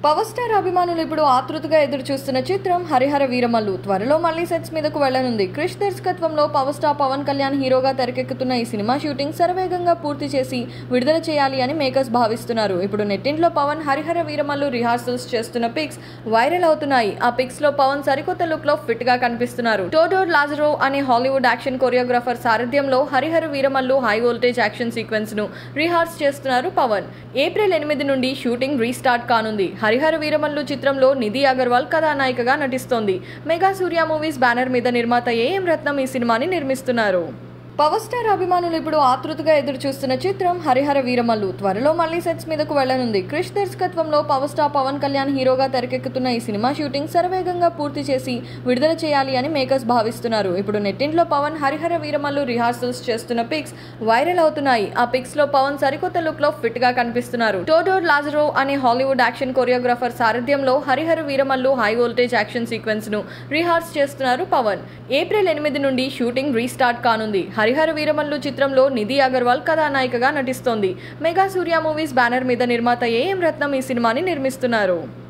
power star అభిమానులు ఇప్పుడు ఆతృతగా ఎదురు చూస్తున్న చిత్రం హరిహర వీరమల్లు త్వరలో మళ్లీ సెట్స్ మీదకు వెళ్లనుంది క్రిష్ దర్శకత్వంలో పవర్ స్టార్ పవన్ కళ్యాణ్ హీరోగా తెరకెక్కుతున్న ఈ సినిమా షూటింగ్ శరవేగంగా పూర్తి చేసి విడుదల చేయాలి అని మేకర్స్ భావిస్తున్నారు ఇప్పుడు నెట్టింట్లో పవన్ హరిహర వీరమల్లు రిహార్సల్స్ చేస్తున్న పిక్స్ వైరల్ అవుతున్నాయి ఆ పిక్స్ లో పవన్ సరికొత్త లుక్ లో ఫిట్ గా కనిపిస్తున్నారు టోడోర్ లాజరో అనే హాలీవుడ్ యాక్షన్ కొరియోగ్రాఫర్ సారథ్యంలో Harihara Veeramallu high voltage action sequence ను రిహార్స్ చేస్తున్నారు పవన్ ఏప్రిల్ ఎనిమిది నుండి షూటింగ్ రీస్టార్ట్ కానుంది హరిహర వీరమల్లు చిత్రంలో నిధి అగర్వాల్ కథానాయికగా నటిస్తోంది మెగా సూర్య మూవీస్ బ్యానర్ మీద నిర్మాత ఏఎం రత్నం ఈ సినిమాని నిర్మిస్తున్నారు పవర్ స్టార్ అభిమానులు ఇప్పుడు ఆతృతగా ఎదురు చూస్తున్న చిత్రం హరిహర వీరమల్లు త్వరలో మళ్లీ సెట్స్ మీదకు వెళ్లనుంది క్రిష్ దర్శకత్వంలో పవర్ స్టార్ పవన్ కళ్యాణ్ హీరోగా తెరకెక్కుతున్న ఈ సినిమా షూటింగ్ శరవేగంగా పూర్తి చేసి విడుదల చేయాలి అని మేకర్స్ భావిస్తున్నారు ఇప్పుడు నెట్టింట్లో పవన్ హరిహర వీరమల్లు రిహార్సల్స్ చేస్తున్న పిక్స్ వైరల్ అవుతున్నాయి ఆ పిక్స్ లో పవన్ సరికొత్త లుక్ లో ఫిట్ గా కనిపిస్తున్నారు టోడోర్ లాజరో అనే హాలీవుడ్ యాక్షన్ కొరియోగ్రాఫర్ సారథ్యంలో Harihara Veeramallu high voltage action sequence ను రిహార్స్ చేస్తున్నారు పవన్ ఏప్రిల్ ఎనిమిది నుండి షూటింగ్ రీస్టార్ట్ కానుంది హరిహర వీరమల్లు చిత్రంలో నిధి అగర్వాల్ కథానాయికగా నటిస్తోంది మెగా సూర్య మూవీస్ బ్యానర్ మీద నిర్మాత ఏఎం రత్నం ఈ సినిమాని నిర్మిస్తున్నారు